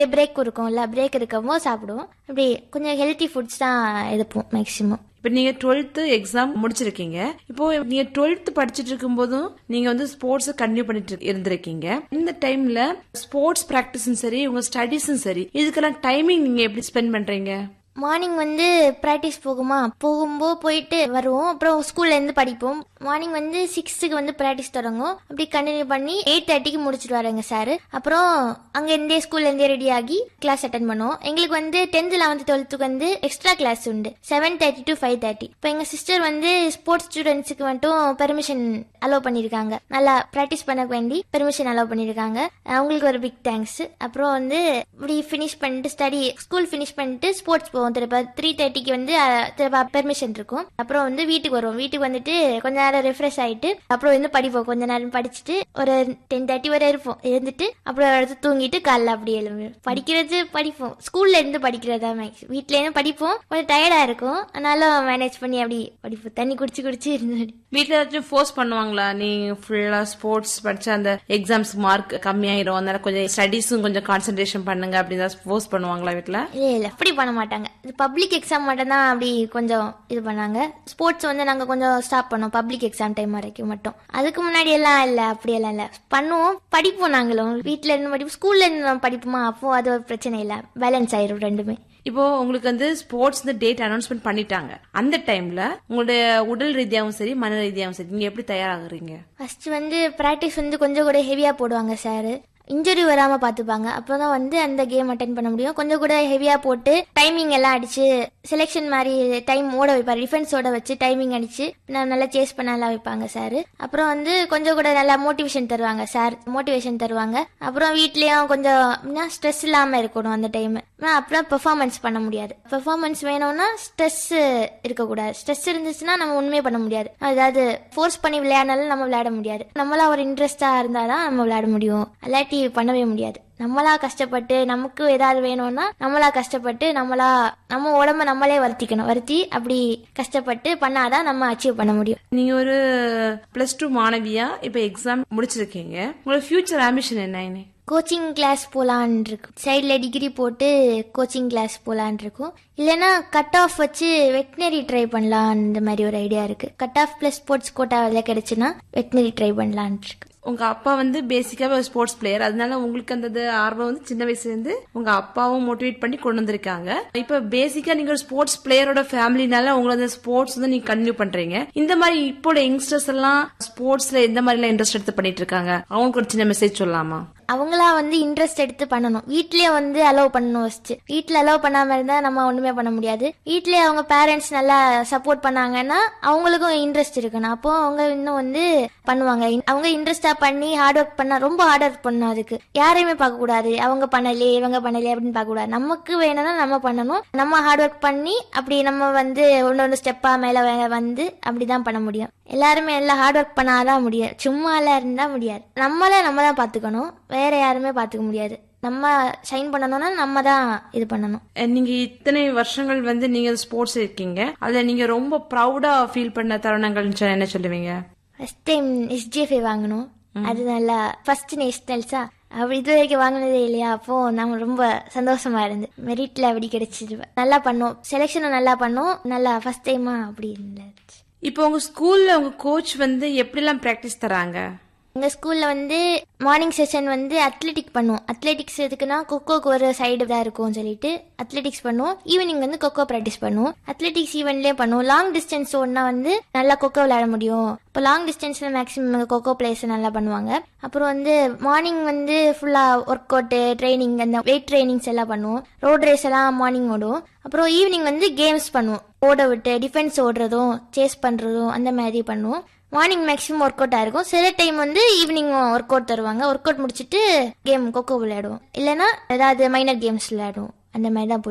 break இருக்கும்ல break இருக்கவும் சாப்பிடுவோம் அப்படி கொஞ்சம் ஹெல்த்தி ஃபுட்ஸ் தான் எடுப்போம் மேக்ஸிமம் இப்ப நீங்க டுவெல்த் எக்ஸாம் முடிச்சிருக்கீங்க இப்போ நீங்க டுவெல்த் படிச்சிட்டு இருக்கும் போதும் நீங்க வந்து ஸ்போர்ட்ஸ் கண்டினியூ பண்ணிட்டு இரு- இருந்திருக்கீங்க இந்த டைம்ல ஸ்போர்ட்ஸ் பிராக்டிஸும் சரி உங்க ஸ்டடீஸும் சரி இதுக்கெல்லாம் டைமிங் நீங்க எப்படி ஸ்பெண்ட் பண்றீங்க மார்னிங் வந்து ப்ராக்டிஸ் போகுமா போகும்போது போயிட்டு வருவோம் அப்புறம் ஸ்கூல்ல இருந்து படிப்போம் மார்னிங் வந்து சிக்ஸ்த்துக்கு வந்து ப்ராக்டிஸ் தொடங்கும் அப்படி கண்டினியூ பண்ணி எயிட் தேர்ட்டிக்கு முடிச்சிட்டு வராங்க சார் அப்புறம் அங்க இருந்தே ஸ்கூல்ல இருந்தே ரெடி ஆகி கிளாஸ் அட்டன் பண்ணுவோம் எங்களுக்கு வந்து டென்த் லெவன்த் டுவெல்த்துக்கு வந்து எக்ஸ்ட்ரா கிளாஸ் உண்டு seven thirty to five thirty இப்போ எங்க சிஸ்டர் வந்து ஸ்போர்ட்ஸ் ஸ்டூடெண்ட்ஸுக்கு மட்டும் பெர்மிஷன் அலோவ் பண்ணியிருக்காங்க நல்லா ப்ராக்டிஸ் பண்ண வேண்டி பெர்மிஷன் அலோவ் பண்ணியிருக்காங்க அவங்களுக்கு ஒரு பிக் தேங்க்ஸ் அப்புறம் வந்து இப்படி ஃபினிஷ் பண்ணிட்டு ஸ்டடி ஸ்கூல் ஃபினிஷ் பண்ணிட்டு ஸ்போர்ட்ஸ் போவோம் திருப்ப த்ரீ தேர்ட்டிக்கு வந்து அஹ், திருப்ப பெர்மிஷன் இருக்கும் அப்புறம் வந்து வீட்டுக்கு வருவோம் வீட்டுக்கு வந்துட்டு கொஞ்ச நேரம் ரெஃப்ரெஷ் ஆயிட்டு அப்புறம் வந்து படிப்போம் கொஞ்ச நேரம் படிச்சுட்டு ஒரு டென் தேர்ட்டி வரை இருப்போம் இருந்துட்டு அப்புறம் அடுத்து தூங்கிட்டு காலைல அப்படி எழும்புவோம் படிக்கிறது படிப்போம் ஸ்கூல்ல இருந்து படிக்கிறதா மேக்ஸ் வீட்ல இருந்து படிப்போம் கொஞ்சம் டயர்டா இருக்கும் அதனால மேனேஜ் பண்ணி அப்படி படிப்போம் தண்ணி குடிச்சு குடிச்சு இருந்து வீட்ல ஏதாச்சும் ஃபோர்ஸ் பண்ணுவாங்களா நீ ஃபுல்லா ஸ்போர்ட்ஸ் படிச்ச அந்த எக்ஸாம்ஸ் மார்க் கம்மியாயிரும் அதனால கொஞ்சம் ஸ்டடீஸும் கொஞ்சம் கான்சென்ட்ரேஷன் பண்ணுங்க அப்படின்னு ஃபோர்ஸ் பண்ணுவாங்களா வீட்ல இல்ல இல்ல அப்படி பண்ண மாட்டாங்க இது பப்ளிக் எக்ஸாம் மட்டும் தான் அப்படி கொஞ்சம் இது பண்ணாங்க ஸ்போர்ட்ஸ் வந்து நாங்க கொஞ்சம் ஸ்டாப் பண்ணோம் பப்ளிக் எக்ஸாம் டைம் வரைக்கும் மட்டும் அதுக்கு முன்னாடி எல்லாம் இல்ல அப்படி எல்லாம் இல்ல பண்ணுவோம் படிப்போம் நாங்களும் வீட்ல இருந்து படிப்போம் ஸ்கூல்ல இருந்து நம்ம படிப்போமா அப்போ அது ஒரு பிரச்சனை இல்ல பேலன்ஸ் ஆயிரும் ரெண்டுமே இப்போ உங்களுக்கு வந்து ஸ்போர்ட்ஸ் டேட் அனௌன்ஸ்மெண்ட் பண்ணிட்டாங்க அந்த டைம்ல உங்களுடைய உடல் ரீதியாவும் சரி மன ரீதியாவும் சரி நீங்க எப்படி தயாராகுறீங்க ஃபர்ஸ்ட் வந்து ப்ராக்டிஸ் வந்து கொஞ்சம் கூட ஹெவியா போடுவாங்க சார் இன்ஜுரி வராம பாத்துப்பாங்க அப்பதான் வந்து அந்த கேம் அட்டன் பண்ண முடியும் கொஞ்சம் கூட ஹெவியா போட்டு டைமிங் எல்லாம் அடிச்சு செலெக்ஷன் மாதிரி டைம் ஓட வைப்பாரு டிஃபென்ஸ் ஓட வச்சு டைமிங் அடிச்சு நான் நல்லா சேஸ் பண்ண எல்லாம் வைப்பாங்க சார் அப்புறம் வந்து கொஞ்சம் கூட நல்லா மோட்டிவேஷன் தருவாங்க சார் மோட்டிவேஷன் தருவாங்க அப்புறம் வீட்லயும் கொஞ்சம் ஸ்ட்ரெஸ் இல்லாம இருக்கணும் அந்த டைம் அப்புறம் பெர்ஃபார்மன்ஸ் பண்ண முடியாது பெர்ஃபார்மன்ஸ் வேணும்னா ஸ்ட்ரெஸ் இருக்கக்கூடாது ஸ்ட்ரெஸ் இருந்துச்சுன்னா நம்ம உண்மையே பண்ண முடியாது அதாவது ஃபோர்ஸ் பண்ணி விளையாடினாலும் நம்ம விளையாட முடியாது நம்மளா ஒரு இன்ட்ரெஸ்டா இருந்தாதான் நம்ம விளையாட முடியும் அல்லாட்டி பண்ணவே முடியாது நம்மளா கஷ்டப்பட்டு நமக்கு ஏதாவது வேணும்னா நம்மளா கஷ்டப்பட்டு நம்மளா நம்ம உடம்ப நம்மளே வருத்திக்கணும் வருத்தி அப்படி கஷ்டப்பட்டு பண்ணாதான் நம்ம அச்சீவ் பண்ண முடியும் நீங்க ஒரு பிளஸ் டூ மாணவியா இப்ப எக்ஸாம் முடிச்சிருக்கீங்க உங்களோட ஃபியூச்சர் ஆம்பிஷன் என்ன கோச்சிங் கிளாஸ் போலான் இருக்கும் சைடில் டிகிரி போட்டு கோச்சிங் கிளாஸ் போலான் இருக்கும் இல்லைன்னா கட் ஆஃப் வச்சு வெட்டினரி ட்ரை பண்ணலாம் இந்த மாதிரி ஒரு ஐடியா இருக்கு கட் ஆஃப் பிளஸ் ஸ்போர்ட்ஸ் கோட்டாவில் கிடைச்சுன்னா வெட்டினரி ட்ரை பண்ணலான் இருக்கு உங்க அப்பா வந்து பேசிக்காவே ஒரு ஸ்போர்ட்ஸ் பிளேயர் அதனால உங்களுக்கு அந்த இது ஆர்வம் வந்து சின்ன வயசுல இருந்து உங்க அப்பாவும் மோட்டிவேட் பண்ணி கொண்டு வந்திருக்காங்க இப்ப பேசிக்கா நீங்க ஒரு ஸ்போர்ட்ஸ் பிளேயரோட ஃபேமிலினால உங்களை அந்த ஸ்போர்ட்ஸ் வந்து நீங்க கண்டினியூ பண்றீங்க இந்த மாதிரி இப்போ யங்ஸ்டர்ஸ் எல்லாம் ஸ்போர்ட்ஸ்ல எந்த மாதிரி எல்லாம் இன்ட்ரெஸ்ட் எடுத்து பண்ணிட்டு இருக்காங்க அவங்களுக்கு ஒரு சின்ன மெசேஜ் சொல்லலாமா அவங்களா வந்து இன்ட்ரெஸ்ட் எடுத்து பண்ணணும் வீட்லயே வந்து அலோவ் பண்ணணும் ஃபர்ஸ்ட் வீட்ல அலோவ் பண்ணாம இருந்தா நம்ம ஒண்ணுமே பண்ண முடியாது வீட்லயே அவங்க பேரண்ட்ஸ் நல்லா சப்போர்ட் பண்ணாங்கன்னா அவங்களுக்கும் இன்ட்ரெஸ்ட் இருக்கணும் அப்போ அவங்க இன்னும் வந்து பண்ணுவாங்க அவங்க இன்ட்ரெஸ்டா பண்ணி ஹார்ட் ஒர்க் பண்ணா ரொம்ப ஹார்ட் ஒர்க் பண்ணணும் அதுக்கு யாரையுமே பார்க்க கூடாது அவங்க பண்ணலையே இவங்க பண்ணலையே அப்படின்னு பார்க்க கூடாது நமக்கு வேணும்னா நம்ம பண்ணணும் நம்ம ஹார்ட் ஒர்க் பண்ணி அப்படி நம்ம வந்து ஒன்னு ஒன்று ஸ்டெப்பா மேல வே- வந்து அப்படிதான் பண்ண முடியும் எல்லாருமே எல்லாம் ஹார்ட் ஒர்க் பண்ணாதான் முடியும் சும்மா எல்லாம் இருந்தா முடியாது நம்மள நம்ம தான் பாத்துக்கணும் வேற யாருமே பாத்துக்க முடியாது நம்ம ஷைன் பண்ணணும்னா நம்ம தான் இது பண்ணணும் அஹ் நீங்க இத்தனை வருஷங்கள் வந்து நீங்க ஸ்போர்ட்ஸ் இருக்கீங்க அதுல நீங்க ரொம்ப ப்ரௌடா ஃபீல் பண்ண தருணங்கள் என்ன சொல்லுவீங்க ஃபர்ஸ்ட் டைம் எஸ்ஜிஎஃப்ஐ வாங்கணும் அது நல்லா ஃபர்ஸ்ட் நேஷனல்ஸா அப்படி இது வரைக்கும் வாங்கினதே இல்லையா அப்போ நம்ம ரொம்ப சந்தோஷமா இருந்து மெரிட்ல அப்படி கிடைச்சிது நல்லா பண்ணோம் செலெக்ஷனும் நல்லா பண்ணோம் நல்லா ஃபர்ஸ்ட் டைமா அப்படி இருந்துச்சு இப்போ உங்க ஸ்கூல்ல உங்க கோச் வந்து எப்படிலாம் பிராக்டிஸ் தராங்க எங்க ஸ்கூல்ல வந்து மார்னிங் செஷன் வந்து அத்லெட்டிக் பண்ணுவோம் அத்லெட்டிக்ஸ் எதுக்குன்னா கொக்கோக்கு ஒரு சைடு தான் இருக்கும் சொல்லிட்டு அத்லெட்டிக்ஸ் பண்ணுவோம் ஈவினிங் வந்து கொக்கோ ப்ராக்டிஸ் பண்ணுவோம் அத்லெட்டிக்ஸ் ஈவெண்ட்லயே பண்ணுவோம் லாங் டிஸ்டன்ஸ் ஓடினா வந்து நல்லா கொக்கோ விளையாட முடியும் இப்போ லாங் டிஸ்டன்ஸ்ல மேக்ஸிமம் கொக்கோ பிளேஸ் நல்லா பண்ணுவாங்க அப்புறம் வந்து மார்னிங் வந்து ஃபுல்லா ஒர்க் அவுட் ட்ரைனிங் அந்த வெயிட் ட்ரைனிங்ஸ் எல்லாம் பண்ணுவோம் ரோட் ரேஸ் எல்லாம் மார்னிங் ஓடுவோம் அப்புறம் ஈவினிங் வந்து கேம்ஸ் பண்ணுவோம் ஓட விட்டு டிஃபென்ஸ் ஓடுறதும் சேஸ் பண்றதும் அந்த மாதிரி பண்ணுவோம் மார்னிங் மேக்ஸிமம் ஒர்க் அவுட் ஆயிருக்கும் சில டைம் வந்து ஈவினிங் ஒர்க் அவுட் தருவாங்க ஒர்க் அவுட் முடிச்சுட்டு கேம் கொக்கோ விளையாடுவோம் இல்லைன்னா ஏதாவது மைனர் கேம்ஸ் விளையாடுவோம் அந்த மாதிரி தான் போயிட்டு இருக்கு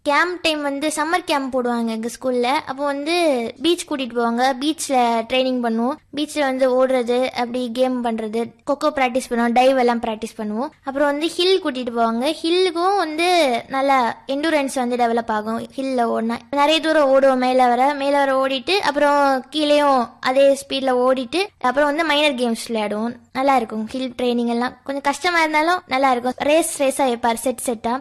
கேம்ப் டைம் வந்து சம்மர் கேம்ப் போடுவாங்க எங்க ஸ்கூல்ல அப்போ வந்து பீச் கூட்டிட்டு போவாங்க பீச்ல ட்ரைனிங் பண்ணுவோம் பீச்ல வந்து ஓடுறது அப்படி கேம் பண்றது கொக்கோ ப்ராக்டிஸ் பண்ணுவோம் டைவ் எல்லாம் ப்ராக்டிஸ் பண்ணுவோம் அப்புறம் வந்து ஹில் கூட்டிட்டு போவாங்க ஹில்லுக்கும் வந்து நல்லா எண்டூரன்ஸ் வந்து டெவலப் ஆகும் ஹில்ல ஓடினா நிறைய தூரம் ஓடுவோம் மேல வர மேல வர ஓடிட்டு அப்புறம் கீழேயும் அதே ஸ்பீட்ல ஓடிட்டு அப்புறம் வந்து மைனர் கேம்ஸ் விளையாடுவோம் நல்லா இருக்கும் ஹில் ட்ரைனிங் எல்லாம் கொஞ்சம் கஷ்டமா இருந்தாலும் நல்லா இருக்கும் ரேஸ் ரேஸா வைப்பார் செட் செட்டா